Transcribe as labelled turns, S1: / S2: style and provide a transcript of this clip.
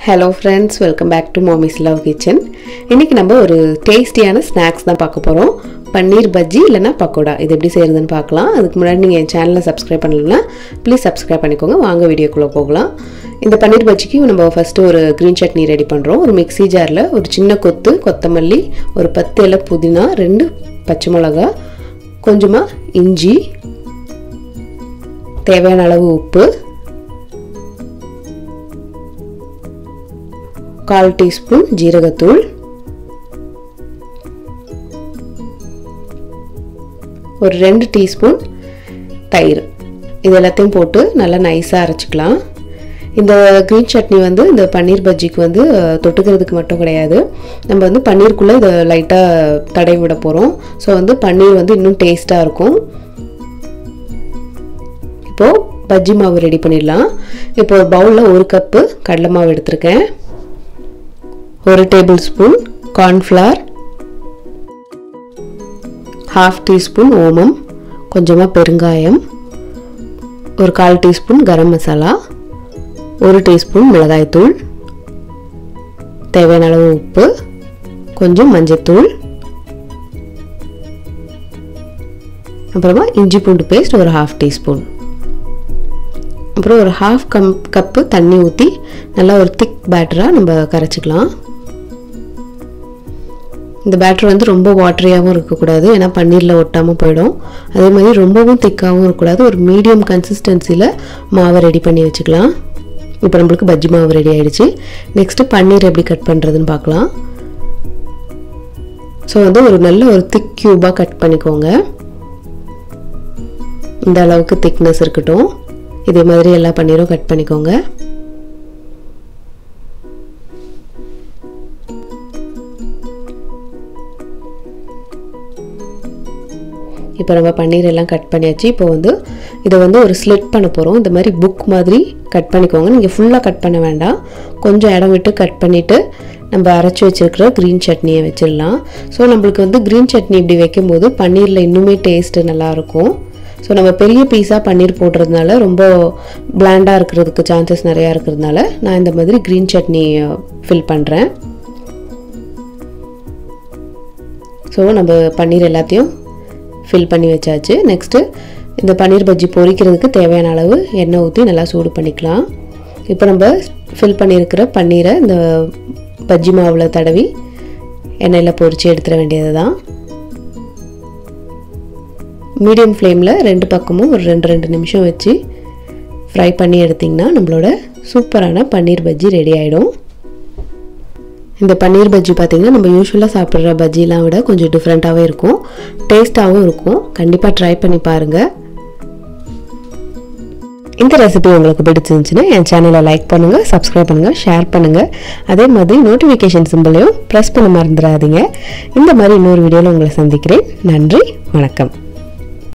S1: hello friends welcome back to Mami's love kitchen இன்றைக்கி நம்ம ஒரு டேஸ்டியான ஸ்நாக்ஸ் தான் பார்க்க போகிறோம் பன்னீர் பஜ்ஜி இல்லைன்னா பக்கோடா இது எப்படி செய்கிறதுன்னு பார்க்கலாம் அதுக்கு முன்னாடி நீங்கள் என் சேனலை சப்ஸ்கிரைப் பண்ணலன்னா ப்ளீஸ் சப்ஸ்கிரைப் பண்ணிக்கோங்க வாங்க வீடியோக்குள்ளே போகலாம் இந்த பன்னீர் பஜ்ஜிக்கு நம்ம ஃபஸ்ட்டு ஒரு க்ரீன் சட்னி ரெடி பண்ணுறோம் ஒரு மிக்ஸி ஜாரில் ஒரு சின்ன கொத்து கொத்தமல்லி ஒரு பத்து இலை புதினா ரெண்டு பச்சை மிளகா கொஞ்சமாக இஞ்சி தேவையான அளவு உப்பு கால் டீஸ்பூன் ஜீரகத்தூள் ஒரு ரெண்டு டீஸ்பூன் தயிர் இது எல்லாத்தையும் போட்டு நல்லா நைஸாக அரைச்சிக்கலாம் இந்த க்ரீன் சட்னி வந்து இந்த பன்னீர் பஜ்ஜிக்கு வந்து அஹ், தொட்டுக்கிறதுக்கு மட்டும் கிடையாது நம்ம வந்து பன்னீருக்குள்ளே இதை லைட்டாக தடவி விட போகிறோம் ஸோ வந்து பன்னீர் வந்து இன்னும் டேஸ்ட்டாக இருக்கும் இப்போது பஜ்ஜி மாவு ரெடி பண்ணிடலாம் இப்போ ஒரு பவுலில் ஒரு கப்பு கடலை மாவு எடுத்திருக்கேன் ஒரு tablespoon cornflour half teaspoon ஓமம் கொஞ்சமாக பெருங்காயம் ஒரு கால் டீஸ்பூன் கரம் மசாலா ஒரு டீஸ்பூன் மிளகாய்த்தூள் தேவையான அளவு உப்பு கொஞ்சம் மஞ்சத்தூள் அப்புறமா இஞ்சி பூண்டு பேஸ்ட் ஒரு ஹாஃப் டீஸ்பூன் அப்புறம் ஒரு ஹாஃப் கம் கப்பு தண்ணி ஊற்றி நல்லா ஒரு திக் பேட்டராக நம்ம கரைச்சிக்கலாம் இந்த பேட்டர் வந்து ரொம்ப வாட்டரியாகவும் இருக்கக்கூடாது ஏன்னா பன்னீரில் ஒட்டாமல் போயிடும் அதே மாதிரி ரொம்பவும் திக்காகவும் இருக்கக்கூடாது ஒரு மீடியம் கன்சிஸ்டன்சியில் மாவை ரெடி பண்ணி வச்சுக்கலாம் இப்போ நம்மளுக்கு பஜ்ஜி மாவு ரெடி ஆயிடுச்சு நெக்ஸ்ட்டு பன்னீர் எப்படி கட் பண்ணுறதுன்னு பார்க்கலாம் ஸோ வந்து ஒரு நல்ல ஒரு திக் க்யூபாக கட் பண்ணிக்கோங்க இந்த அளவுக்கு திக்னஸ் இருக்கட்டும் இதே மாதிரி எல்லா பன்னீரும் கட் பண்ணிக்கோங்க இப்போ நம்ம பன்னீர் எல்லாம் கட் பண்ணியாச்சு இப்போ வந்து இதை வந்து ஒரு ஸ்லிட் பண்ண போகிறோம் இந்த மாதிரி புக் மாதிரி கட் பண்ணிக்கோங்க நீங்கள் ஃபுல்லாக கட் பண்ண வேண்டாம் கொஞ்சம் இடம் விட்டு கட் பண்ணிவிட்டு நம்ம அரைச்சி வச்சிருக்கிற க்ரீன் சட்னியை வச்சிடலாம் ஸோ நம்மளுக்கு வந்து க்ரீன் சட்னி இப்படி வைக்கும்போது பன்னீரில் இன்னுமே டேஸ்ட்டு நல்லாயிருக்கும் ஸோ நம்ம பெரிய பீஸாக பன்னீர் போடுறதுனால ரொம்ப பிளாண்டாக இருக்கிறதுக்கு சான்சஸ் நிறையா இருக்கிறதுனால நான் இந்த மாதிரி க்ரீன் சட்னி ஃபில் பண்ணுறேன் ஸோ நம்ம பன்னீர் எல்லாத்தையும் ஃபில் பண்ணி வச்சாச்சு நெக்ஸ்ட்டு இந்த பன்னீர் பஜ்ஜி பொரிக்கிறதுக்கு தேவையான அளவு எண்ணெய் ஊற்றி நல்லா சூடு பண்ணிக்கலாம் இப்போ நம்ம ஃபில் பண்ணியிருக்கிற பன்னீரை இந்த பஜ்ஜி மாவில் தடவி எண்ணெயில் பொரித்து எடுத்துட வேண்டியது தான் மீடியம் ஃப்ளேமில் ரெண்டு பக்கமும் ஒரு ரெண்டு ரெண்டு நிமிஷம் வச்சு ஃப்ரை பண்ணி எடுத்திங்கன்னா நம்மளோட சூப்பரான பன்னீர் பஜ்ஜி ரெடி ஆகிடும் இந்த பன்னீர் பஜ்ஜி பார்த்திங்கன்னா நம்ம யூஸ்வலாக சாப்பிட்ற பஜ்ஜிலாம் விட கொஞ்சம் டிஃப்ரெண்ட்டாகவே இருக்கும் டேஸ்ட்டாகவும் இருக்கும் கண்டிப்பாக ட்ரை பண்ணி பாருங்கள் இந்த ரெசிபி உங்களுக்கு பிடிச்சிருந்துச்சுன்னா என் சேனலை லைக் பண்ணுங்கள் சப்ஸ்கிரைப் பண்ணுங்கள் ஷேர் பண்ணுங்கள் அதே மாதிரி நோட்டிஃபிகேஷன் சிம்பிளையும் ப்ரெஸ் பண்ண மறந்துடாதீங்க இந்த மாதிரி இன்னொரு வீடியோவில் உங்களை சந்திக்கிறேன் நன்றி வணக்கம்